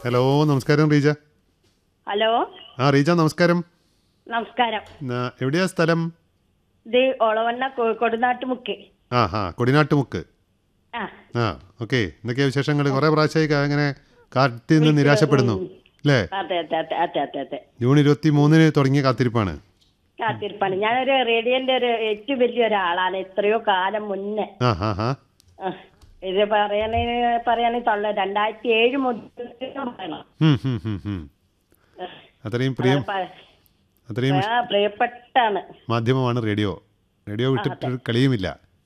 Hello നമസ്കാരം Reeja hello ആ റീജ നമസ്കാരം നമസ്കാരം നാ- എവിടെയാ സ്ഥലം ഇത് ഒളവണ്ണ കോഴിക്കോട് നാട്ടുമുക്ക് ആ ഹാ കൊടിനാട്ടുമുക്ക് ആ ആ ഓക്കെ എന്തൊക്കെയാ വിശേഷങ്ങൾ കുറേ പ്രാവശ്യമായി കാ- ഇങ്ങനെ കാട്ടിൽ നിന്ന് നിരാശപ്പെടുന്നു അല്ലേ അതെ അതെ അതെ അതെ അതെ അതെ ജൂൺ ഇരുപത്തി മൂന്നിന് തുടങ്ങിയ കാത്തിരിപ്പാണ് കാത്തിരിപ്പാണ് ഞാനൊരു റേഡിയോന്റെ ഒരു ഏറ്റവും വലിയ ഒരാളാണ് എത്രയോ കാലം മുന്നേ ആ ഹാ ഹാ ആ, ഇത് പറയാന് പറയാന് തൊള്ള രണ്ടായിരത്തി ഏഴ് മുതൽ പറയണം. ഹും, ഹും, ഹും, ഹും. അത്രയും പ്രിയം പ- അത്രയും ആ, പ്രിയപ്പെട്ടാണ് മാധ്യമമാണ് റേഡിയോ റേഡിയോ വിട്ടിട്ട് കളിയുമില്ല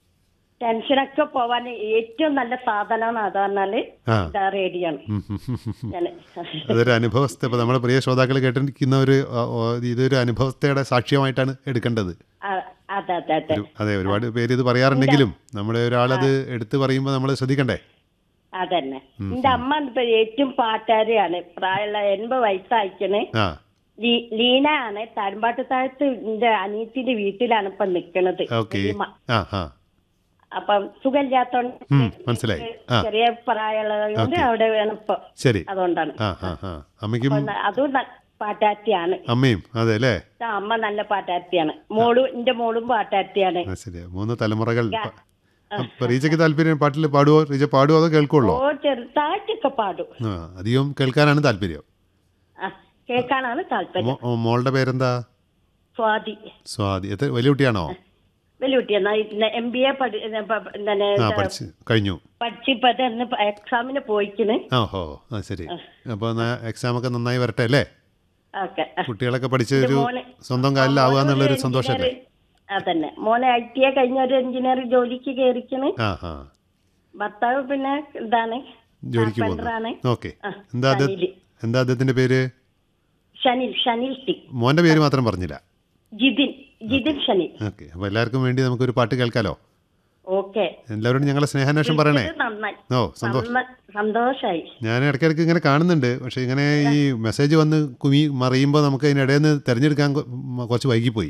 ടെൻഷനൊക്കെ പോവാൻ ഏറ്റവും നല്ല സാധനമാണ് അത് പറഞ്ഞാല് ആ. ഇതാ റേഡിയോ ആണ് ഉം, ഹും, ഹും, ഹും. ഞാന് അതൊരു അനുഭവസ്ഥ ഇപ്പം നമ്മുടെ പ്രിയ ശ്രോതാക്കൾ കേട്ടിരിക്കുന്ന ഒരു ആ, ഓ, ഇതൊരു അനുഭവസ്ഥയുടെ സാക്ഷ്യമായിട്ടാണ് എടുക്കേണ്ടത് ആ, അതെ അതെ അതെ ഒരു- അതെ ഒരുപാട് പേര് ഇത് പറയാറുണ്ടെങ്കിലും നമ്മുടെ ഒരാളത് എടുത്തു പറയുമ്പോൾ നമ്മൾ ശ്രദ്ധിക്കണ്ടേ അതന്നെ എന്റെ അമ്മ ഇപ്പൊ ഏറ്റവും പാട്ടുകാരിയാണ് പ്രായമുള്ള എൺപത് വയസ്സായിക്കണ് ആ ലീ- ലീന ആണ് തരമ്പാട്ട് താഴത്ത് എന്റെ അനിയത്തിന്റെ വീട്ടിലാണ് ഇപ്പൊ നിക്കണത് ഓക്കെ ലീമ. ആ ആ അപ്പം സുഖമില്ലാത്തോണ്ട് ഉം, മനസ്സിലായി ആ ചെറിയ പ്രായമുള്ളത് കൊണ്ട് ഓക്കേ. അവിടെ വേണം ഇപ്പൊ ശരി അതുകൊണ്ടാണ് ആ ആ ആ അമ്മയ്ക്കും അപ്പൊ ന- അതും ന- പാട്ടാർത്തിയാണ് അമ്മയും അതെ അല്ലേ ആ, അമ്മ നല്ല പാട്ടാർത്തിയാണ് മോളും എന്റെ മോളും പാട്ടാർത്തിയാണ് ആ ശരി മൂന്ന് തലമുറകൾ അപ്പൊ റീജയ്ക്ക് താല്പര്യം പാട്ടിൽ പാടുവോ റീജ പാടുവോ അതോ കേൾക്കുള്ളോ ഓ ചെറുതായിട്ടൊക്കെ പാടും ആ അധികം കേൾക്കാനാണ് താല്പര്യം ആ കേൾക്കാനാണ് താല്പര്യം മോ- ഓ, മോളുടെ പേരെന്താ സ്വാതി സ്വാതി എത്ര വലിയ കുട്ടിയാണോ വലിയ കുട്ടിയാണ് എം ബി എ പഠി പ- എന്താണ് ആ പഠിച്ച് കഴിഞ്ഞു പഠിച്ചിപ്പോ ഇന്ന് എക്സാമിന് പോയിക്കണ് ആ ഹോ ആ ശരി അപ്പോൾ എന്നാൽ എക്സാമൊക്കെ നന്നായി വരട്ടെ അല്ലേ ഓക്കെ കുട്ടികളൊക്കെ പഠിച്ച് ഒരു മോനെ- സ്വന്തം കാലിലാവുക എന്നുള്ളൊരു സന്തോഷമല്ലേ അതന്നെ മോനെ ഐ ടി ഐ കഴിഞ്ഞ ഒരു എഞ്ചിനീയർ ജോലിക്ക് കയറിക്കണ് ആ ആ ഭർത്താവ് പിന്നെ ഇതാണ് ജോലിക്ക് കാർപ്പൻ്ററാണ്. പോകുന്നു ഓക്കെ ആ, എന്താ അദ്ദേഹം ഷനില്. എന്താ അദ്ദേഹത്തിന്റെ പേര് ഷനിൽ ഷനിൽ ടി മോന്റെ പേര് മാത്രം പറഞ്ഞില്ല ജിതിൻ ജിതിൻ ഷനിൽ ഓക്കെ അപ്പോൾ എല്ലാവർക്കും വേണ്ടി നമുക്കൊരു പാട്ട് കേൾക്കാലോ ഓക്കെ എല്ലാവരോടും ഞങ്ങളെ സ്നേഹാന്വേഷണം പറയണേ ഇത് നന്നായി ഓ സന്തോഷം നന്ന- സന്തോഷായി ഞാൻ ഇടയ്ക്കിടയ്ക്ക് ഇങ്ങനെ കാണുന്നുണ്ട് പക്ഷേ ഇങ്ങനെ ഈ മെസ്സേജ് വന്ന് കുമി മറിയുമ്പോൾ നമുക്ക് അതിനിടയിൽ നിന്ന് തിരഞ്ഞെടുക്കാൻ കൊ- മ- കുറച്ച് വൈകിപ്പോയി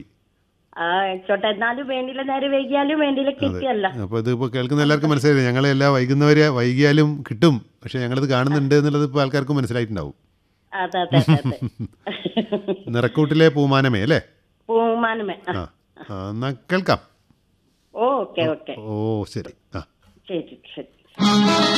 ആ ആയിക്കോട്ടെ എന്നാലും വേണ്ടില്ല നേരെ വൈകിയാലും വേണ്ടില്ല കിട്ടിയല്ല അപ്പോൾ ഇത് ഇപ്പോൾ കേൾക്കുന്ന എല്ലാവർക്കും മനസ്സിലായില്ലേ ഞങ്ങൾ എല്ലാ വൈകുന്നവരെ വൈകിയാലും കിട്ടും പക്ഷേ ഞങ്ങളിത് കാണുന്നുണ്ട് എന്നുള്ളത് ഇപ്പോൾ ആൾക്കാർക്ക് മനസ്സിലായിട്ടുണ്ടാവും അതെ അതെ അതെ അതെ നിറക്കൂട്ടിലെ പൂമാനമേ അല്ലേ പൂമാനമേ ആ. ആ ആ, എന്നാ കേൾക്കാം ഓക്കെ ഓക്കെ ഓ ശരി ആ ശരി ശരി